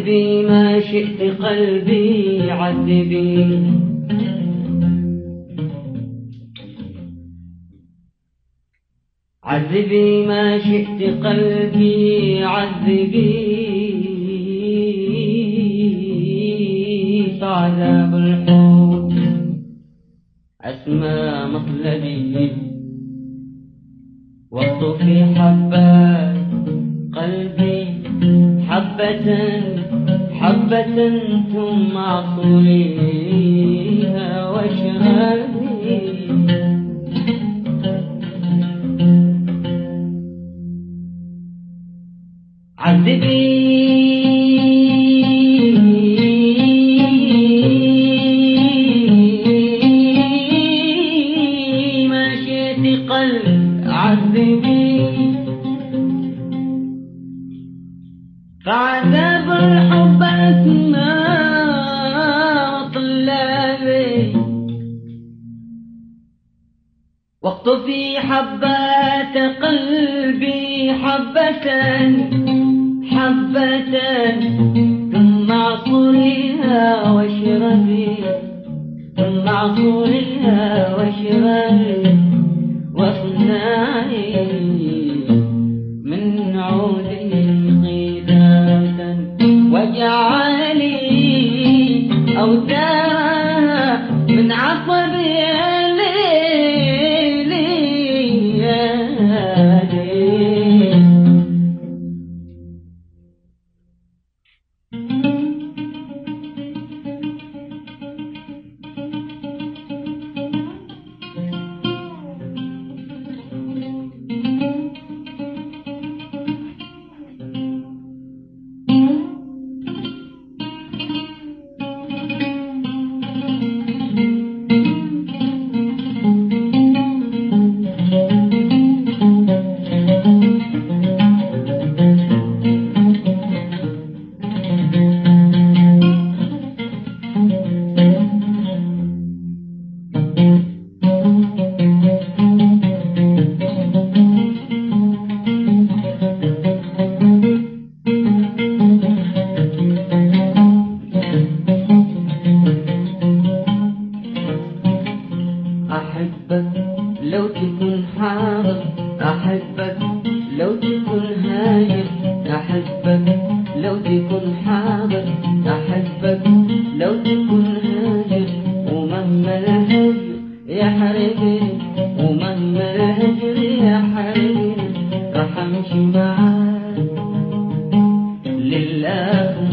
عذبي ما شئت قلبي عذبي عذبي ما شئت قلبي عذبي فعذاب الحب أسمى مطلبي واطفي حبات قلبي حبة حبة ثم عصريها واشربي عذبي ما شئت قلب عذبي فعذاب الحب أسمى طلابي واقطفي حبات قلبي حبة حبة ثم عصرها واشربي ثم عصرها واشربي واصنعي من عودي قيدادا واجعلي أوتارا من عصب ليلي يا ليل أحبك لو تكون حاضر أحبك لو تكون هاجر أحبك لو تكون حاضر أحبك لو تكون هاجر ومهما الهجر يحرقني ومهما الهجر يحرقني راح أمشي معاك للآخر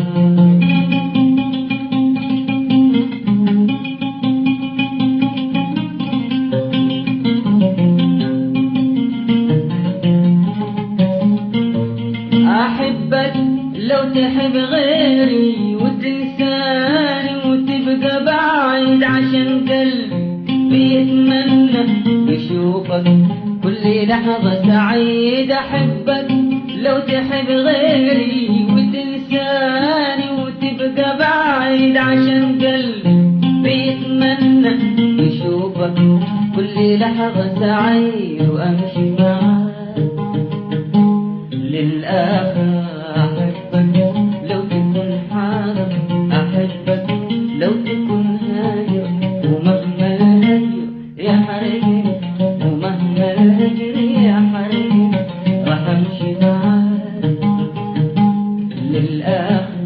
أحبك لو تحب غيري وتنساني وتبقى بعيد عشان قلبي يتمنى يشوفك كل لحظة سعيد أحبك لو تحب غيري وتنساني وتبقى بعيد عشان قلبي يتمنى يشوفك كل لحظة سعيد وأمشي معاك للآخر أحبك لو تكون حاضر أحبك لو تكون هاجر ومهما الهجر يحرقني ومهما الهجر يحرقني راح أمشي معاك للآخر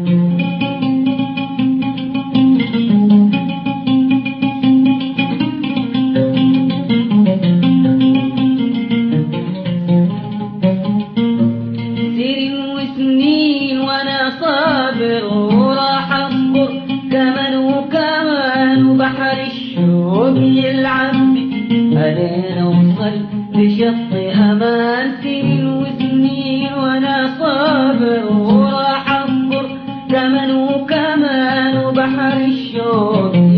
سنين وسنين وانا صابر وراح اصبر كمان وكمان وبحر الشوق يلعب بي الين اوصل لشط امان سنين وسنين وانا صابر وراح اصبر كمان وكمان وبحر الشوق